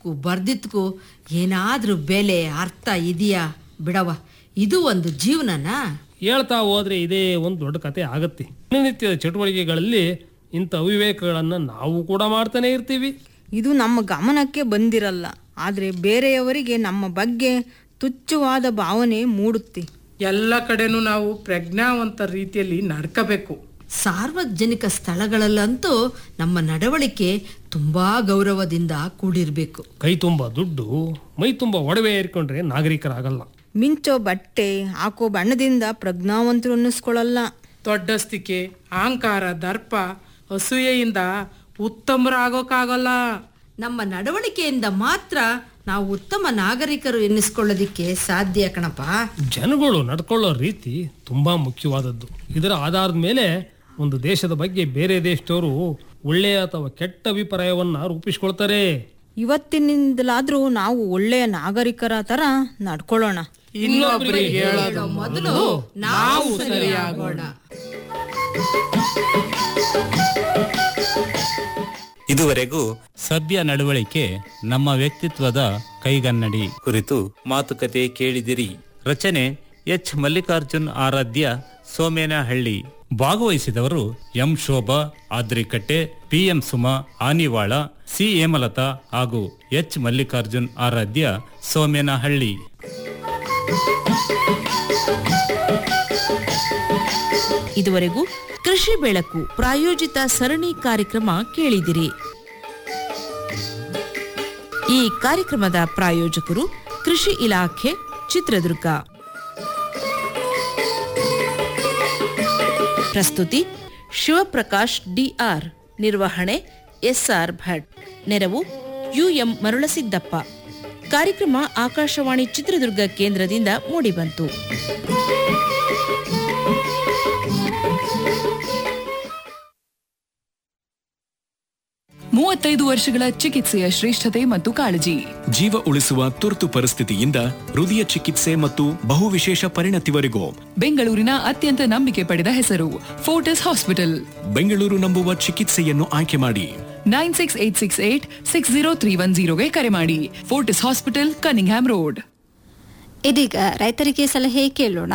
ಓದಿದ್ಕು ಬರ್ದಿದ್ಕು ಏನಾದ್ರೂ ಬೆಲೆ ಅರ್ಥ ಇದೆಯಾ ಬಿಡವ ಇದು ಒಂದು ಜೀವನನಾ ಹೇಳ್ತಾ ಹೋದ್ರೆ ಇದೇ ಒಂದು ದೊಡ್ಡ ಕತೆ ಆಗತ್ತೆ ದಿನನಿತ್ಯದ ಚಟುವಟಿಕೆಗಳಲ್ಲಿ ಇಂಥ ಅವಿವೇಕಗಳನ್ನು ನಾವು ಕೂಡ ಮಾಡ್ತಾನೆ ಇರ್ತೀವಿ ಇದು ನಮ್ಮ ಗಮನಕ್ಕೆ ಬಂದಿರಲ್ಲ ಆದರೆ ಬೇರೆಯವರಿಗೆ ನಮ್ಮ ಬಗ್ಗೆ ತುಚ್ಛವಾದ ಭಾವನೆ ಮೂಡುತ್ತೆ ಎಲ್ಲ ಕಡೆನೂ ನಾವು ಪ್ರಜ್ಞಾವಂತ ರೀತಿಯಲ್ಲಿ ನಡ್ಕಬೇಕು ಸಾರ್ವಜನಿಕ ಸ್ಥಳಗಳಲ್ಲಂತೂ ನಮ್ಮ ನಡವಳಿಕೆ ತುಂಬಾ ಗೌರವದಿಂದ ಕೂಡಿರ್ಬೇಕು ಕೈ ತುಂಬ ದುಡ್ಡು ಮೈ ತುಂಬ ಒಡವೆ ಏರ್ಕೊಂಡ್ರೆ ನಾಗರಿಕರಾಗಲ್ಲ ಮಿಂಚೋ ಬಟ್ಟೆ ಹಾಕೋ ಬಣ್ಣದಿಂದ ಪ್ರಜ್ಞಾವಂತರು ಅನ್ನಿಸ್ಕೊಳ್ಳಲ್ಲ ದೊಡ್ಡಸ್ತಿಕೆ ಅಹಂಕಾರ ದರ್ಪ ಅಸೂಯೆಯಿಂದ ಉತ್ತಮರಾಗೋಕ್ಕಾಗಲ್ಲ ನಮ್ಮ ನಡವಳಿಕೆಯಿಂದ ಮಾತ್ರ ನಾವು ಉತ್ತಮ ನಾಗರಿಕರು ಎನ್ನಿಸ್ಕೊಳ್ಳೋದಿಕ್ಕೆ ಸಾಧ್ಯ ಕಣಪ್ಪ ಜನಗಳು ನಡ್ಕೊಳ್ಳೋ ರೀತಿ ತುಂಬಾ ಮುಖ್ಯವಾದದ್ದು ಇದರ ಆಧಾರದ ಮೇಲೆ ಒಂದು ದೇಶದ ಬಗ್ಗೆ ಬೇರೆ ದೇಶದವರು ಒಳ್ಳೆಯ ಅಥವಾ ಕೆಟ್ಟ ಅಭಿಪ್ರಾಯವನ್ನ ರೂಪಿಸ್ಕೊಳ್ತಾರೆ ಇವತ್ತಿನಿಂದಲಾದ್ರೂ ನಾವು ಒಳ್ಳೆಯ ನಾಗರಿಕರ ತರ ನಡ್ಕೊಳ್ಳೋಣ ಇನ್ನೊಬ್ಬರಿಗೆ ಹೇಳೋದು ಮೊದಲು ನಾವು ಸರಿಯಾಗೋಣ ಇದುವರೆಗೂ ಸಭ್ಯ ನಡವಳಿಕೆ ನಮ್ಮ ವ್ಯಕ್ತಿತ್ವದ ಕೈಗನ್ನಡಿ ಕುರಿತು ಮಾತುಕತೆ ಕೇಳಿದಿರಿ ರಚನೆ ಎಚ್ ಮಲ್ಲಿಕಾರ್ಜುನ್ ಆರಾಧ್ಯ ಸೋಮೇನಹಳ್ಳಿ ಭಾಗವಹಿಸಿದವರು M Shobha Adrikatte PM Suma Anivala C Hemalatha ಹಾಗೂ ಎಚ್ ಮಲ್ಲಿಕಾರ್ಜುನ್ ಆರಾಧ್ಯ ಸೋಮೇನಹಳ್ಳಿ ಇದುವರೆಗೂ ಕೃಷಿ ಬೆಳಕು ಪ್ರಾಯೋಜಿತ ಸರಣಿ ಕಾರ್ಯಕ್ರಮ ಕೇಳಿದಿರಿ ಈ ಕಾರ್ಯಕ್ರಮದ ಪ್ರಾಯೋಜಕರು ಕೃಷಿ ಇಲಾಖೆ ಚಿತ್ರದುರ್ಗ ಪ್ರಸ್ತುತಿ ಶಿವಪ್ರಕಾಶ್ ಡಿಆರ್ ನಿರ್ವಹಣೆ ಎಸ್ಆರ್ ಭಟ್ ನೆರವು ಯುಎಂ ಮರುಳಸಿದ್ದಪ್ಪ ಕಾರ್ಯಕ್ರಮ ಆಕಾಶವಾಣಿ ಚಿತ್ರದುರ್ಗ ಕೇಂದ್ರದಿಂದ ಮೂಡಿಬಂತು ಮೂವತ್ತೈದು ವರ್ಷಗಳ ಚಿಕಿತ್ಸೆಯ ಶ್ರೇಷ್ಠತೆ ಮತ್ತು ಕಾಳಜಿ ಜೀವ ಉಳಿಸುವ ತುರ್ತು ಪರಿಸ್ಥಿತಿಯಿಂದ ಹೃದಯ ಚಿಕಿತ್ಸೆ ಮತ್ತು ಬಹುವಿಶೇಷ ಪರಿಣತಿವರೆಗೂ ಬೆಂಗಳೂರಿನ ಅತ್ಯಂತ ನಂಬಿಕೆ ಪಡೆದ ಹೆಸರು ಫೋರ್ಟಿಸ್ ಹಾಸ್ಪಿಟಲ್ ಬೆಂಗಳೂರು ನಂಬುವ ಚಿಕಿತ್ಸೆಯನ್ನು ಆಯ್ಕೆ ಮಾಡಿ nine six eight six eight six zero three one ಜೀರೋಗೆ ಕರೆ ಮಾಡಿ ಫೋರ್ಟಿಸ್ ಹಾಸ್ಪಿಟಲ್ ಕನಿಂಗ್ಹ್ಯಾಮ್ ರೋಡ್ ಇದೀಗ ರೈತರಿಗೆ ಸಲಹೆ ಕೇಳೋಣ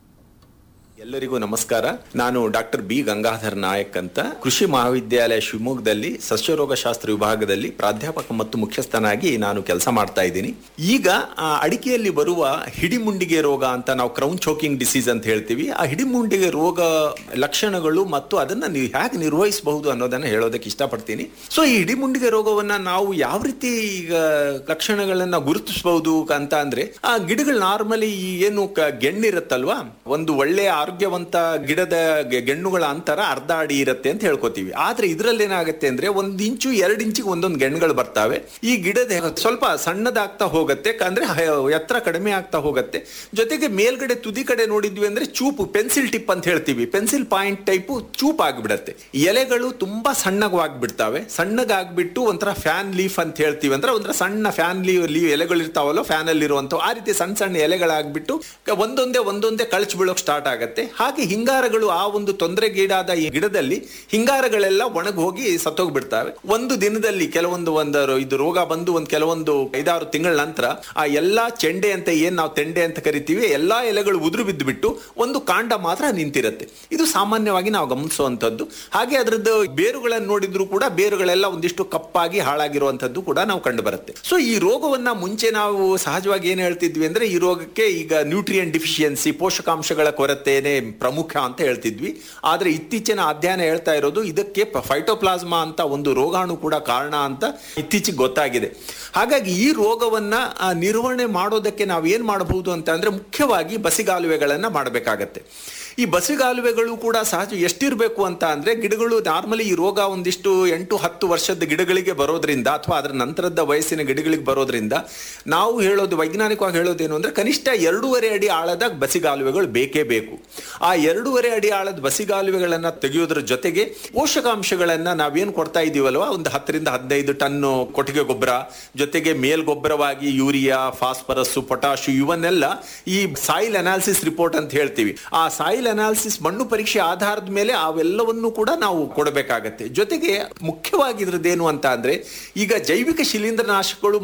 ಎಲ್ಲರಿಗೂ ನಮಸ್ಕಾರ ನಾನು ಡಾಕ್ಟರ್ ಬಿ ಗಂಗಾಧರ್ ನಾಯಕ್ ಅಂತ ಕೃಷಿ ಮಹಾವಿದ್ಯಾಲಯ ಶಿವಮೊಗ್ಗದಲ್ಲಿ ಸಸ್ಯರೋಗ ಶಾಸ್ತ್ರ ವಿಭಾಗದಲ್ಲಿ ಪ್ರಾಧ್ಯಾಪಕ ಮತ್ತು ಮುಖ್ಯಸ್ಥನಾಗಿ ನಾನು ಕೆಲಸ ಮಾಡ್ತಾ ಇದ್ದೀನಿ ಈಗ ಆ ಅಡಿಕೆಯಲ್ಲಿ ಬರುವ ಹಿಡಿಮುಂಡಿಗೆ ರೋಗ ಅಂತ ನಾವು ಕ್ರೌನ್ ಚೋಕಿಂಗ್ ಡಿಸೀಸ್ ಅಂತ ಹೇಳ್ತೀವಿ ಆ ಹಿಡಿಮುಂಡಿಗೆ ರೋಗ ಲಕ್ಷಣಗಳು ಮತ್ತು ಅದನ್ನ ನೀವು ಹೇಗೆ ನಿರ್ವಹಿಸಬಹುದು ಅನ್ನೋದನ್ನ ಹೇಳೋದಕ್ಕೆ ಇಷ್ಟಪಡ್ತೀನಿ ಸೊ ಈ ಹಿಡಿಮುಂಡಿಗೆ ರೋಗವನ್ನ ನಾವು ಯಾವ ರೀತಿ ಈಗ ಲಕ್ಷಣಗಳನ್ನ ಗುರುತಿಸಬಹುದು ಅಂತ ಅಂದ್ರೆ ಆ ಗಿಡಗಳು ನಾರ್ಮಲಿ ಏನು ಕ- ಗೆಣ್ಣಿರುತ್ತಲ್ವಾ ಒಂದು ಒಳ್ಳೆಯ ಆರೋಗ್ಯವಂತ ಗಿಡದ ಗೆ- ಗೆಣ್ಣುಗಳ ಅಂತರ ಅರ್ಧ ಅಡಿ ಇರುತ್ತೆ ಅಂತ ಹೇಳ್ಕೊತೀವಿ ಆದ್ರೆ ಇದ್ರಲ್ಲಿ ಏನಾಗುತ್ತೆ ಅಂದ್ರೆ ಒಂದ್ ಇಂಚು ಎರಡ್ ಇಂಚಿಗೆ ಒಂದೊಂದು ಗೆಣ್ಣುಗಳು ಬರ್ತಾವೆ ಈ ಗಿಡದ ಸ್ವಲ್ಪ ಸಣ್ಣದಾಗ್ತಾ ಹೋಗುತ್ತೆ ಅಂದ್ರೆ ಹ- ಎತ್ತರ ಕಡಿಮೆ ಆಗ್ತಾ ಹೋಗುತ್ತೆ ಜೊತೆಗೆ ಮೇಲ್ಗಡೆ ತುದಿ ಕಡೆ ನೋಡಿದ್ವಿ ಅಂದ್ರೆ ಚೂಪು ಪೆನ್ಸಿಲ್ ಟಿಪ್ ಅಂತ ಹೇಳ್ತೀವಿ ಪೆನ್ಸಿಲ್ ಪಾಯಿಂಟ್ ಟೈಪು ಚೂಪ್ ಆಗಿಬಿಡತ್ತೆ ಎಲೆಗಳು ತುಂಬಾ ಸಣ್ಣಗಾಗ್ಬಿಡ್ತಾವೆ ಸಣ್ಣಗಾಗ್ಬಿಟ್ಟು ಒಂಥರ ಫ್ಯಾನ್ ಲೀಫ್ ಅಂತ ಹೇಳ್ತೀವಿ ಅಂದ್ರೆ ಒಂಥರ ಸಣ್ಣ ಫ್ಯಾನ್ ಲೀವ್ ಲೀವ್ ಎಲೆಗಳು ಇರ್ತಾವಲ್ಲ ಫ್ಯಾನ್ ಅಲ್ಲಿ ಇರುವಂತ ಆ ರೀತಿ ಸಣ್ಣ ಸಣ್ಣ ಎಲೆಗಳಾಗ್ಬಿಟ್ಟು ಕ- ಒಂದೊಂದೇ ಒಂದೊಂದೇ ಕಳಚ್ ಬೀಳೋಕ್ ಸ್ಟಾರ್ಟ್ ಆಗತ್ತೆ ಹಾಗೆ ಹಿಂಗಾರಗಳು ಆ ಒಂದು ತೊಂದರೆಗೀಡಾದ ಈ ಗಿಡದಲ್ಲಿ ಹಿಂಗಾರಗಳೆಲ್ಲ ಒಣಗಿ ಹೋಗಿ ಸತ್ತೋಗ್ಬಿಡ್ತಾವೆ ಒಂದು ದಿನದಲ್ಲಿ ಕೆಲವೊಂದು ಒಂದು ಇದು ರೋಗ ಬಂದು ಒಂದು ಕೆಲವೊಂದು ಐದಾರು ತಿಂಗಳ ನಂತರ ಆ ಎಲ್ಲಾ ಚೆಂಡೆ ಅಂತ ಏನ್ ನಾವು ತೆಂಡೆ ಅಂತ ಕರಿತೀವಿ ಎಲ್ಲಾ ಎಲೆಗಳು ಉದುರು ಬಿದ್ದು ಬಿಟ್ಟು ಒಂದು ಕಾಂಡ ಮಾತ್ರ ನಿಂತಿರುತ್ತೆ ಇದು ಸಾಮಾನ್ಯವಾಗಿ ನಾವು ಗಮನಿಸುವಂತದ್ದು ಹಾಗೆ ಅದರದ್ದು ಬೇರುಗಳನ್ನು ನೋಡಿದ್ರು ಕೂಡ ಬೇರುಗಳೆಲ್ಲ ಒಂದಿಷ್ಟು ಕಪ್ಪಾಗಿ ಹಾಳಾಗಿರುವಂತದ್ದು ಕೂಡ ನಾವು ಕಂಡು ಬರುತ್ತೆ ಸೊ ಈ ರೋಗವನ್ನ ಮುಂಚೆ ನಾವು ಸಹಜವಾಗಿ ಏನ್ ಹೇಳ್ತಿದ್ವಿ ಅಂದ್ರೆ ಈ ರೋಗಕ್ಕೆ ಈಗ ನ್ಯೂಟ್ರಿಯನ್ ಡಿಫಿಷಿಯನ್ಸಿ ಪೋಷಕಾಂಶಗಳ ಕೊರತೆನೇ ಪ್ರಮುಖ ಅಂತ ಹೇಳ್ತಿದ್ವಿ ಆದ್ರೆ ಇತ್ತೀಚಿನ ಅಧ್ಯಯನ ಹೇಳ್ತಾ ಇರೋದು ಇದಕ್ಕೆ ಫೈಟೋಪ್ಲಾಸ್ಮಾ ಅಂತ ಒಂದು ರೋಗಾಣು ಕೂಡ ಕಾರಣ ಅಂತ ಇತ್ತೀಚೆಗೆ ಗೊತ್ತಾಗಿದೆ ಹಾಗಾಗಿ ಈ ರೋಗವನ್ನ ಆ, ನಿರ್ವಹಣೆ ಮಾಡೋದಕ್ಕೆ ನಾವು ಏನ್ ಮಾಡಬಹುದು ಅಂತ ಅಂದ್ರೆ ಮುಖ್ಯವಾಗಿ ಬಸಿಗಾಲುವೆಗಳನ್ನ ಮಾಡಬೇಕಾಗತ್ತೆ ಈ ಬಸಿಗಾಲುವೆಗಳು ಕೂಡ ಸಹಜ ಎಷ್ಟಿರಬೇಕು ಅಂತ ಅಂದ್ರೆ ಗಿಡಗಳು ನಾರ್ಮಲಿ ಈ ರೋಗ ಒಂದಿಷ್ಟು ಎಂಟು ಹತ್ತು ವರ್ಷದ ಗಿಡಗಳಿಗೆ ಬರೋದ್ರಿಂದ ಅಥವಾ ಅದರ ನಂತರದ ವಯಸ್ಸಿನ ಗಿಡಗಳಿಗೆ ಬರೋದ್ರಿಂದ ನಾವು ಹೇಳೋದು ವೈಜ್ಞಾನಿಕವಾಗಿ ಹೇಳೋದೇನು ಅಂದ್ರೆ ಕನಿಷ್ಠ ಎರಡೂವರೆ ಅಡಿ ಆಳದ ಬಸಿಗಾಲುವೆಗಳು ಬೇಕೇ ಬೇಕು ಆ ಎರಡೂವರೆ ಅಡಿ ಆಳದ ಬಸಿಗಾಲುವೆಗಳನ್ನ ತೆಗೆಯೋದ್ರ ಜೊತೆಗೆ ಪೋಷಕಾಂಶಗಳನ್ನ ನಾವೇನ್ ಕೊಡ್ತಾ ಇದೀವಲ್ವಾ ಒಂದು ಹತ್ತರಿಂದ ಹದಿನೈದು ಟನ್ ಕೊಟ್ಟಿಗೆ ಗೊಬ್ಬರ ಜೊತೆಗೆ ಮೇಲ್ಗೊಬ್ಬರವಾಗಿ ಯೂರಿಯಾ ಫಾಸ್ಫರಸ್ ಪೊಟಾಶು ಇವನ್ನೆಲ್ಲ ಈ ಸಾಯಿಲ್ ಅನಾಲಿಸಿಸ್ ರಿಪೋರ್ಟ್ ಅಂತ ಹೇಳ್ತೀವಿ ಆ ಸಾಯಿಲ್ ಅನಾಲಿಸಿಸ್ ಮಣ್ಣು ಪರೀಕ್ಷೆ ಆಧಾರದ ಮೇಲೆ ಅವೆಲ್ಲವನ್ನು ಕೂಡ ನಾವು ಕೊಡಬೇಕಾಗತ್ತೆ ಜೊತೆಗೆ ಮುಖ್ಯವಾಗಿ ಇದ್ರದ್ದೇನು ಅಂತ ಅಂದ್ರೆ ಈಗ ಜೈವಿಕ ಶಿಲೀಂಧ್ರನಾಶಕಗಳು